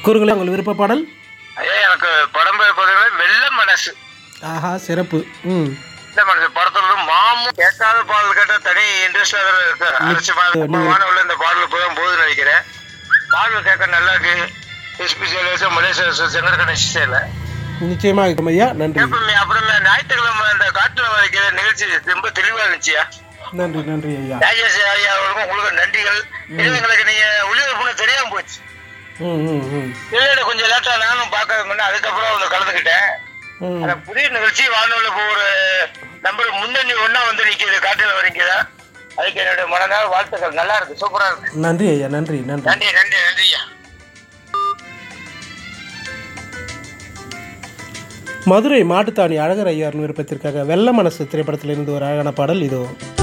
கூறுங்களேன் உங்கள் விருப்ப பாடல் ஐயா எனக்கு படம் பேர் பார்த்தீங்கன்னா வெள்ள மனசு ஆஹா சிறப்பு ம் வெள்ள மனசு படத்துல மாமு கேட்காத பாடல் கேட்டா தனி இன்ட்ரெஸ்ட் இருக்கு அரிசி வானவுள்ள இந்த பாடல் போதும் போகுதுன்னு நினைக்கிறேன் பாடல் கேட்க நல்லா இருக்கு எஸ்பி ஜெயலலிதா மலேசியா சங்கர் கணேஷ் நிச்சயமாக இருக்கும் ஐயா நன்றி கேட்போமே அப்புறமே ஞாயிற்றுக்கிழமை இந்த காட்டுல வரைக்கிற நிகழ்ச்சி ரொம்ப தெளிவா இருந்துச்சியா நன்றி நன்றி ஐயா ராஜேஷ் ஐயா அவர்களுக்கும் உங்களுக்கு நன்றிகள் இது எங்களுக்கு நீங்க ஒளிபரப்புன்னு தெரியாம போச்சு ம் ம் ம் இல்ல கொஞ்சம் லேட்டா நானும் பார்க்க முன்ன அதுக்கப்புறம் வந்து கலந்துக்கிட்டேன் ம் ஆனா புதிய நிகழ்ச்சி வானொலி இப்போ ஒரு நம்பர் முன்னணி ஒண்ணா வந்து நிக்குது காட்டுல வரீங்கதா அதுக்கு என்னுடைய மனதார வாழ்த்துக்கள் நல்லா இருக்கு சூப்பரா இருக்கு நன்றி ஐயா நன்றி நன்றி நன்றி நன்றி நன்றி ஐயா மதுரை மாட்டுத்தாணி அழகர் ஐயார் விருப்பத்திற்காக வெள்ள மனசு திரைப்படத்திலிருந்து ஒரு அழகான பாடல் இதோ